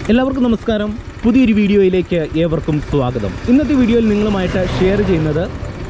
എല്ലാവർക്കും നമസ്കാരം പുതിയൊരു വീഡിയോയിലേക്ക് ഏവർക്കും സ്വാഗതം ഇന്നത്തെ വീഡിയോയിൽ നിങ്ങളുമായിട്ട് ഷെയർ ചെയ്യുന്നത്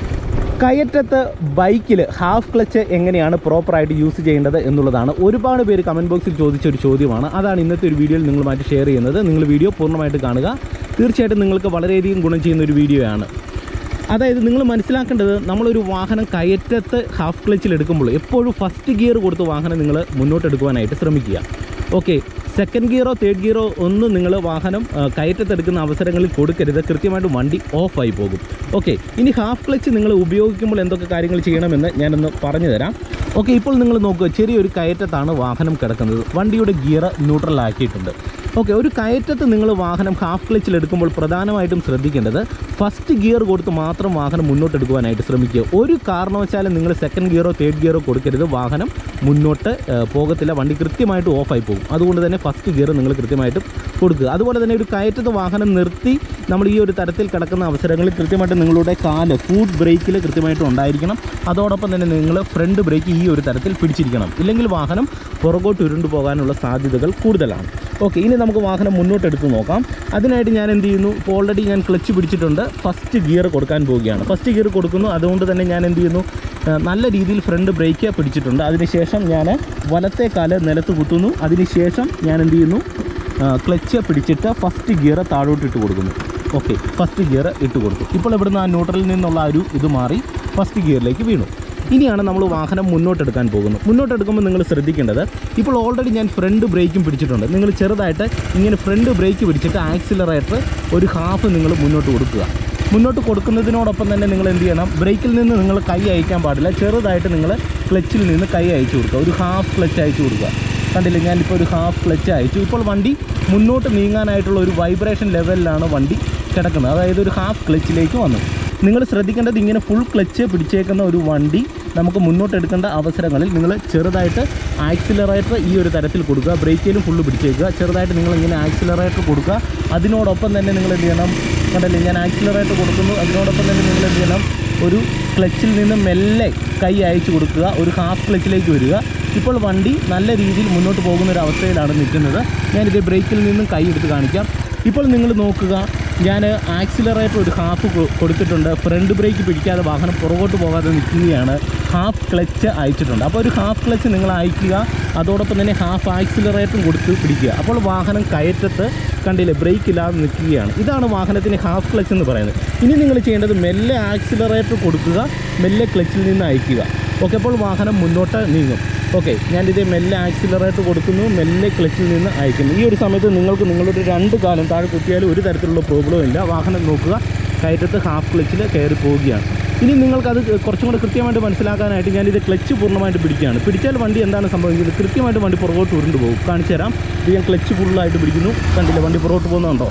കയറ്റത്ത് ബൈക്കിൽ ഹാഫ് ക്ലച്ച് എങ്ങനെയാണ് പ്രോപ്പറായിട്ട് യൂസ് ചെയ്യേണ്ടത് എന്നുള്ളതാണ് ഒരുപാട് പേര് കമൻറ്റ് ബോക്സിൽ ചോദിച്ച ഒരു ചോദ്യമാണ് അതാണ് ഇന്നത്തെ ഒരു വീഡിയോയിൽ നിങ്ങളുമായിട്ട് ഷെയർ ചെയ്യുന്നത് നിങ്ങൾ വീഡിയോ പൂർണ്ണമായിട്ട് കാണുക തീർച്ചയായിട്ടും നിങ്ങൾക്ക് വളരെയധികം ഗുണം ചെയ്യുന്ന ഒരു വീഡിയോയാണ് അതായത് നിങ്ങൾ മനസ്സിലാക്കേണ്ടത് നമ്മളൊരു വാഹനം കയറ്റത്ത് ഹാഫ് ക്ലച്ചിൽ എടുക്കുമ്പോൾ എപ്പോഴും ഫസ്റ്റ് ഗിയർ കൊടുത്ത് വാഹനം നിങ്ങൾ മുന്നോട്ട് എടുക്കുവാനായിട്ട് ശ്രമിക്കുക ഓക്കെ സെക്കൻഡ് ഗിയറോ തേർഡ് ഗിയറോ ഒന്നും നിങ്ങൾ വാഹനം ആ, കയറ്റത്തെടുക്കുന്ന അവസരങ്ങളിൽ കൊടുക്കരുത് കൃത്യമായിട്ട് വണ്ടി ഓഫായി പോകും ഓക്കെ ഇനി ഹാഫ് ക്ലച്ച് നിങ്ങൾ ഉപയോഗിക്കുമ്പോൾ എന്തൊക്കെ കാര്യങ്ങൾ ചെയ്യണമെന്ന് ഞാനൊന്ന് പറഞ്ഞു തരാം ഓക്കെ ഇപ്പോൾ നിങ്ങൾ നോക്കുക ചെറിയൊരു കയറ്റത്താണ് വാഹനം കിടക്കുന്നത് വണ്ടിയുടെ ഗിയർ ന്യൂട്രൽ ആക്കിയിട്ടുണ്ട് ഓക്കെ ഒരു കയറ്റത്ത് നിങ്ങൾ വാഹനം ഹാഫ് ക്ലച്ചിൽ എടുക്കുമ്പോൾ പ്രധാനമായിട്ടും ശ്രദ്ധിക്കേണ്ടത് ഫസ്റ്റ് ഗിയർ കൊടുത്ത് മാത്രം വാഹനം മുന്നോട്ട് എടുക്കുവാനായിട്ട് ശ്രമിക്കുക ഒരു കാരണവശാലും നിങ്ങൾ സെക്കൻഡ് ഗിയറോ തേർഡ് ഗിയറോ കൊടുക്കരുത് വാഹനം മുന്നോട്ട് ആ, പോകത്തില്ല വണ്ടി കൃത്യമായിട്ട് ഓഫായി പോകും അതുകൊണ്ട് തന്നെ ഫസ്റ്റ് ഗിയർ നിങ്ങൾ കൃത്യമായിട്ട് കൊടുക്കുക അതുപോലെ തന്നെ ഒരു കയറ്റത്ത് വാഹനം നിർത്തി നമ്മൾ ഈ ഒരു തരത്തിൽ കിടക്കുന്ന അവസരങ്ങളിൽ കൃത്യമായിട്ട് നിങ്ങളുടെ കാല് ഫുഡ് ബ്രേക്കിൽ കൃത്യമായിട്ട് ഉണ്ടായിരിക്കണം അതോടൊപ്പം തന്നെ നിങ്ങൾ ഫ്രണ്ട് ബ്രേക്ക് ഈ ഒരു തരത്തിൽ പിടിച്ചിരിക്കണം ഇല്ലെങ്കിൽ വാഹനം പുറകോട്ട് ഉരുണ്ടു പോകാനുള്ള സാധ്യതകൾ കൂടുതലാണ് ഓക്കെ ഇനി നമുക്ക് വാഹനം മുന്നോട്ട് എടുത്ത് നോക്കാം അതിനായിട്ട് ഞാൻ എന്ത് ചെയ്യുന്നു ഇപ്പോൾ ഓൾറെഡി ഞാൻ ക്ലച്ച് പിടിച്ചിട്ടുണ്ട് ഫസ്റ്റ് ഗിയർ കൊടുക്കാൻ പോവുകയാണ് ഫസ്റ്റ് ഗിയർ കൊടുക്കുന്നു അതുകൊണ്ട് തന്നെ ഞാൻ എന്ത് ചെയ്യുന്നു ആ, നല്ല രീതിയിൽ ഫ്രണ്ട് ബ്രേക്ക് പിടിച്ചിട്ടുണ്ട് അതിനുശേഷം ഞാൻ വലത്തെ കാല് നിലത്ത് കുത്തുന്നു അതിനുശേഷം ഞാൻ എന്ത് ചെയ്യുന്നു ക്ലച്ച് പിടിച്ചിട്ട് ഫസ്റ്റ് ഗിയർ താഴോട്ട് ഇട്ട് കൊടുക്കുന്നു ഓക്കെ ഫസ്റ്റ് ഗിയർ ഇട്ട് കൊടുത്തു ഇപ്പോൾ ഇവിടുന്ന് ആ ന്യൂട്രലിൽ നിന്നുള്ള ആ ഒരു ഇത് മാറി ഫസ്റ്റ് ഗിയറിലേക്ക് വീണു ഇനിയാണ് നമ്മൾ വാഹനം മുന്നോട്ടെടുക്കാൻ പോകുന്നത് മുന്നോട്ടെടുക്കുമ്പോൾ നിങ്ങൾ ശ്രദ്ധിക്കേണ്ടത് ഇപ്പോൾ ഓൾറെഡി ഞാൻ ഫ്രണ്ട് ബ്രേക്കും പിടിച്ചിട്ടുണ്ട് നിങ്ങൾ ചെറുതായിട്ട് ഇങ്ങനെ ഫ്രണ്ട് ബ്രേക്ക് പിടിച്ചിട്ട് ആക്സിലറേറ്റർ ഒരു ഹാഫ് നിങ്ങൾ മുന്നോട്ട് കൊടുക്കുക മുന്നോട്ട് കൊടുക്കുന്നതിനോടൊപ്പം തന്നെ നിങ്ങൾ എന്ത് ചെയ്യണം ബ്രേക്കിൽ നിന്ന് നിങ്ങൾ കൈ അയക്കാൻ പാടില്ല ചെറുതായിട്ട് നിങ്ങൾ ക്ലച്ചിൽ നിന്ന് കൈ അയച്ചു കൊടുക്കുക ഒരു ഹാഫ് ക്ലച്ച് അയച്ചു കൊടുക്കുക കണ്ടില്ലേ ഞാനിപ്പോൾ ഒരു ഹാഫ് ക്ലച്ച് അയച്ചു ഇപ്പോൾ വണ്ടി മുന്നോട്ട് നീങ്ങാനായിട്ടുള്ള ഒരു വൈബ്രേഷൻ ലെവലിലാണ് വണ്ടി കിടക്കുന്നത് അതായത് ഒരു ഹാഫ് ക്ലച്ചിലേക്ക് വന്നു നിങ്ങൾ ശ്രദ്ധിക്കേണ്ടത് ഇങ്ങനെ ഫുൾ ക്ലച്ച് പിടിച്ചേക്കുന്ന ഒരു വണ്ടി നമുക്ക് മുന്നോട്ട് എടുക്കേണ്ട അവസരങ്ങളിൽ നിങ്ങൾ ചെറുതായിട്ട് ആക്സിലറേറ്റർ ഈ ഒരു തരത്തിൽ കൊടുക്കുക ബ്രേക്കിലും ഫുള്ള് പിടിച്ചേക്കുക ചെറുതായിട്ട് നിങ്ങൾ ഇങ്ങനെ ആക്സിലറേറ്റർ കൊടുക്കുക അതിനോടൊപ്പം തന്നെ നിങ്ങൾ എന്ത് ചെയ്യണം കണ്ടല്ലേ ഞാൻ ആക്സിലറേറ്റർ കൊടുക്കുന്നു അതിനോടൊപ്പം തന്നെ നിങ്ങൾ എന്ത് ചെയ്യണം ഒരു ക്ലച്ചിൽ നിന്ന് മെല്ലെ കൈ അയച്ചു കൊടുക്കുക ഒരു ഹാഫ് ക്ലച്ചിലേക്ക് വരിക ഇപ്പോൾ വണ്ടി നല്ല രീതിയിൽ മുന്നോട്ട് പോകുന്ന ഒരു അവസ്ഥയിലാണ് നിൽക്കുന്നത് ഞാനിത് ബ്രേക്കിൽ നിന്നും കൈ എടുത്ത് കാണിക്കാം ഇപ്പോൾ നിങ്ങൾ നോക്കുക ഞാൻ ആക്സിലറേറ്റർ ഒരു ഹാഫ് കൊ- കൊടുത്തിട്ടുണ്ട് ഫ്രണ്ട് ബ്രേക്ക് പിടിക്കാതെ വാഹനം പുറകോട്ട് പോകാതെ നിൽക്കുകയാണ് ഹാഫ് ക്ലച്ച് അയച്ചിട്ടുണ്ട് അപ്പോൾ ഒരു ഹാഫ് ക്ലച്ച് നിങ്ങൾ അയക്കുക അതോടൊപ്പം തന്നെ ഹാഫ് ആക്സിലറേറ്ററും കൊടുത്ത് പിടിക്കുക അപ്പോൾ വാഹനം കയറ്റത്ത് കണ്ടില്ലേ ബ്രേക്ക് ഇല്ലാതെ നിൽക്കുകയാണ് ഇതാണ് വാഹനത്തിന് ഹാഫ് ക്ലച്ച് എന്ന് പറയുന്നത് ഇനി നിങ്ങൾ ചെയ്യേണ്ടത് മെല്ലെ ആക്സിലറേറ്റർ കൊടുക്കുക മെല്ലെ ക്ലച്ചിൽ നിന്ന് അയക്കുക ഓക്കെ അപ്പോൾ വാഹനം മുന്നോട്ട് നീങ്ങും ഓക്കെ ഞാനിത് മെല്ലെ ആക്സിലറേറ്റർ കൊടുക്കുന്നു മെല്ലെ ക്ലച്ചിൽ നിന്ന് അയക്കുന്നു ഈ ഒരു സമയത്ത് നിങ്ങൾക്ക് നിങ്ങളുടെ രണ്ട് കാലം താഴെ കുത്തിയാലും ഒരു തരത്തിലുള്ള പ്രോബ്ലവും ഇല്ല വാഹനം നോക്കുക കയറ്റത്ത് ഹാഫ് ക്ലച്ചിൽ കയറി പോവുകയാണ് ഇനി നിങ്ങൾക്കത് കുറച്ചും കൂടെ കൃത്യമായിട്ട് മനസ്സിലാക്കാനായിട്ട് ഞാനിത് ക്ലച്ച് പൂർണ്ണമായിട്ട് പിടിക്കുകയാണ് പിടിച്ചാൽ വണ്ടി എന്താണ് സംഭവിക്കുന്നത് കൃത്യമായിട്ട് വണ്ടി പുറകോട്ട് ഉരുണ്ട് പോകും കാണിച്ചു തരാം ഇത് ഞാൻ ക്ലച്ച് ഫുള്ളായിട്ട് പിടിക്കുന്നു കണ്ടില്ല വണ്ടി പുറകോട്ട് പോകുന്നുണ്ടോ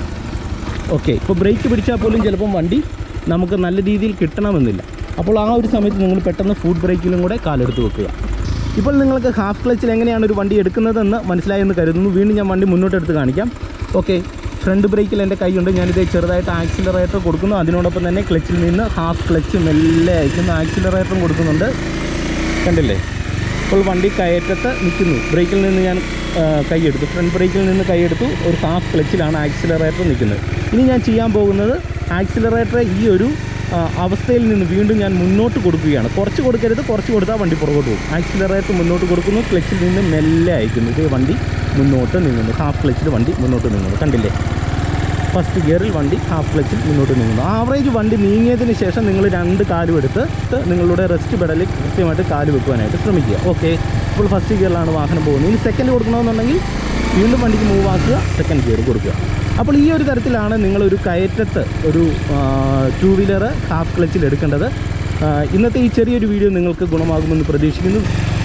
ഓക്കെ ഇപ്പോൾ ബ്രേക്ക് പിടിച്ചാൽ പോലും ചിലപ്പം വണ്ടി നമുക്ക് നല്ല രീതിയിൽ കിട്ടണമെന്നില്ല അപ്പോൾ ആ ഒരു സമയത്ത് നിങ്ങൾ പെട്ടെന്ന് ഫുഡ് ബ്രേക്കിലും കൂടെ കാലെടുത്ത് വെക്കുക ഇപ്പോൾ നിങ്ങൾക്ക് ഹാഫ് ക്ലച്ചിൽ എങ്ങനെയാണ് ഒരു വണ്ടി എടുക്കുന്നതെന്ന് മനസ്സിലായെന്ന് കരുതുന്നു വീണ്ടും ഞാൻ വണ്ടി മുന്നോട്ട് എടുത്ത് കാണിക്കാം ഓക്കെ ഫ്രണ്ട് ബ്രേക്കിൽ എൻ്റെ കൈയുണ്ട് ഞാനിത് ചെറുതായിട്ട് ആക്സിലറേറ്റർ കൊടുക്കുന്നു അതിനോടൊപ്പം തന്നെ ക്ലച്ചിൽ നിന്ന് ഹാഫ് ക്ലച്ച് മെല്ലെ അയക്കുന്ന ആക്സിലറേറ്ററും കൊടുക്കുന്നുണ്ട് കണ്ടില്ലേ ഇപ്പോൾ വണ്ടി കയറ്റത്ത് നിൽക്കുന്നു ബ്രേക്കിൽ നിന്ന് ഞാൻ ആ, കൈയെടുത്തു ഫ്രണ്ട് ബ്രേക്കിൽ നിന്ന് കൈയെടുത്തു ഒരു ഹാഫ് ക്ലച്ചിലാണ് ആക്സിലറേറ്റർ നിൽക്കുന്നത് ഇനി ഞാൻ ചെയ്യാൻ പോകുന്നത് ആക്സിലറേറ്റർ ഈ ഒരു ആ, അവസ്ഥയിൽ നിന്ന് വീണ്ടും ഞാൻ മുന്നോട്ട് കൊടുക്കുകയാണ് കുറച്ച് കൊടുക്കരുത് കുറച്ച് കൊടുത്താൽ വണ്ടി പുറകോട്ട് പോകും ആക്സിലറേറ്റർ മുന്നോട്ട് കൊടുക്കുന്നു ക്ലച്ചിൽ നിന്ന് മെല്ലെ അയക്കുന്നു ഇത് വണ്ടി മുന്നോട്ട് നീങ്ങുന്നു ഹാഫ് ക്ലച്ചിൽ വണ്ടി മുന്നോട്ട് നീങ്ങുന്നു കണ്ടില്ലേ ഫസ്റ്റ് ഗിയറിൽ വണ്ടി ഹാഫ് ക്ലച്ചിൽ മുന്നോട്ട് നീങ്ങുന്നു ആവറേജ് വണ്ടി നീങ്ങിയതിന് ശേഷം നിങ്ങൾ രണ്ട് കാലും എടുത്ത് നിങ്ങളുടെ റെസ്റ്റ് പെഡലിൽ കൃത്യമായിട്ട് കാല് വെക്കുവാനായിട്ട് ശ്രമിക്കുക ഓക്കെ ഇപ്പോൾ ഫസ്റ്റ് ഗിയറിലാണ് വാഹനം പോകുന്നത് ഇനി സെക്കൻഡ് കൊടുക്കണമെന്നുണ്ടെങ്കിൽ വീണ്ടും വണ്ടിക്ക് മൂവ് ആക്കുക സെക്കൻഡ് ഗിയർ കൊടുക്കുക അപ്പോൾ ഈ ഒരു തരത്തിലാണ് നിങ്ങളൊരു കയറ്റത്ത് ഒരു ടൂ വീലർ ഹാഫ് ക്ലച്ചിൽ എടുക്കേണ്ടത് ആ, ഇന്നത്തെ ഈ ചെറിയൊരു വീഡിയോ നിങ്ങൾക്ക് ഗുണമാകുമെന്ന് പ്രതീക്ഷിക്കുന്നു